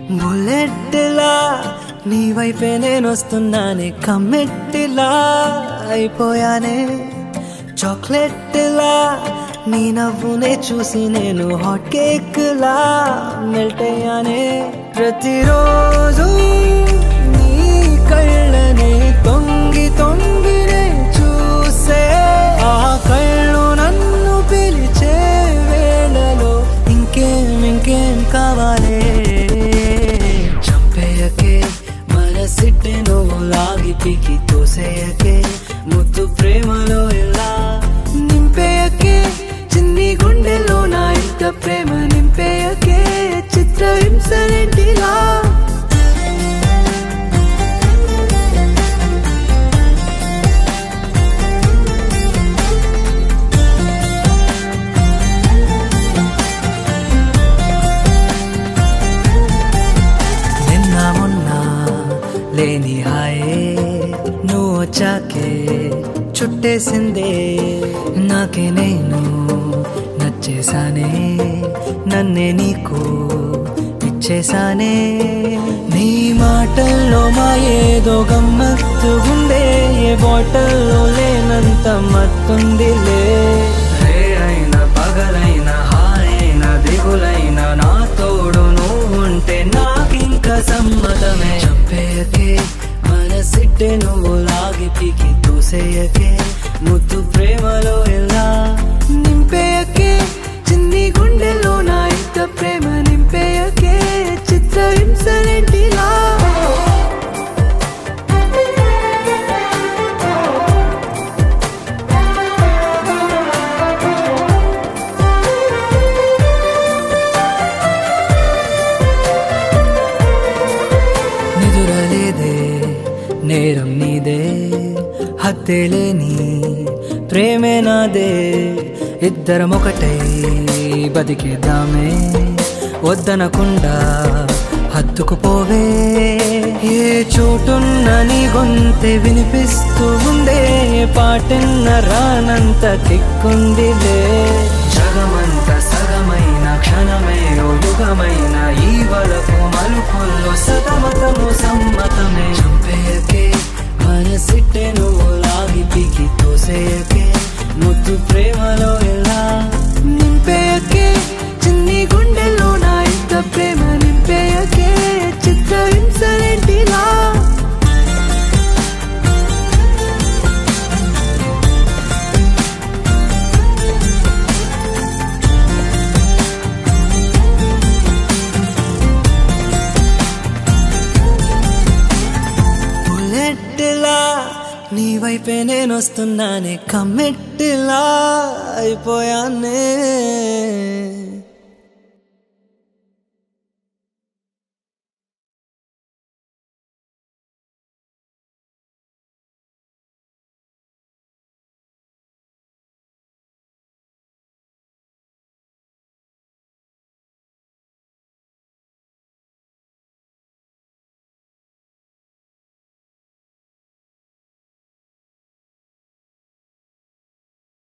బుల్లెట్లా నీ వైపే నేను వస్తున్నానే కమ్మెట్టిలా అయిపోయానే చాక్లెట్లా నీ నవ్వునే చూసి నేను హాట్ కేక్ లా మెల్ట్ అయ్యానే ప్రతిరోజు నీ కళ్ళనే తొంగి తొంగినే చూసే ఆ కళ్ళు నన్ను పిలిచే వేళలో ఇంకేం ఇంకేం కావాలే చంపేయకే మనసిట్టే నువ్వు లాగి పీకి తోసేయకే ముద్దు ప్రేమలో ఎలా నింపేయకే చిన్ని గుండెలో నా ఇంత ప్రేమ నింపేయకే చిత్ర హింసలేంటిలా నిన్న మొన్న లేని హాయే నువ్వు వచ్చాకే చుట్టేసిందే నాకే నేను నచ్చేసానే నన్నే నీకు ఇచ్చేసానే నీ మాటల్లో మా ఏదో గమ్మత్తుగుండే ఏ బాటల్లో లేనంత మత్తుందిలే రే అయిన పగలైన హాయైన దిగులైన నా తోడు నువ్వుంటే నాకింక సమ్మతమే చంపేయకే మనసిట్టే నువ్వు లాగి పీకి తూసేయకే ముద్దు ప్రేమలో ఎలా నింపేయకే చిన్ని గుండెలో నా ఇంత ప్రేమ నింపేయకే చిత్ర హింసలేంటిలా నిదురలేదే నేరం నీదే హత్తేలేని ప్రేమే నాదే ఇద్దరం ఒకటై బతికేద్దామే వద్దనకుండా హత్తుకుపోవే ఏ చోటున్న నీ గొంతె వినిపిస్తూ ఉందే పాటన్న రానంత కిక్కుందిలే జగమంత సగమైన క్షణమే ఓ యుగమైన ఈ వలకు మలుపుల్లో సతమతము సమ్మతమే చంపేయకే మనసిట్టే నువ్వు లాగి పీకి తోసేయకే ముద్దు ప్రేమలో ఎలా నింపేయకే చిన్ని గుండెలో నా ఇంత ప్రేమ నింపేయకే చిత్ర హింసలేంటిలా బుల్లెట్లా నీ వైపే నేను వస్తున్నానే కమ్మెట్టిలా అయిపోయానే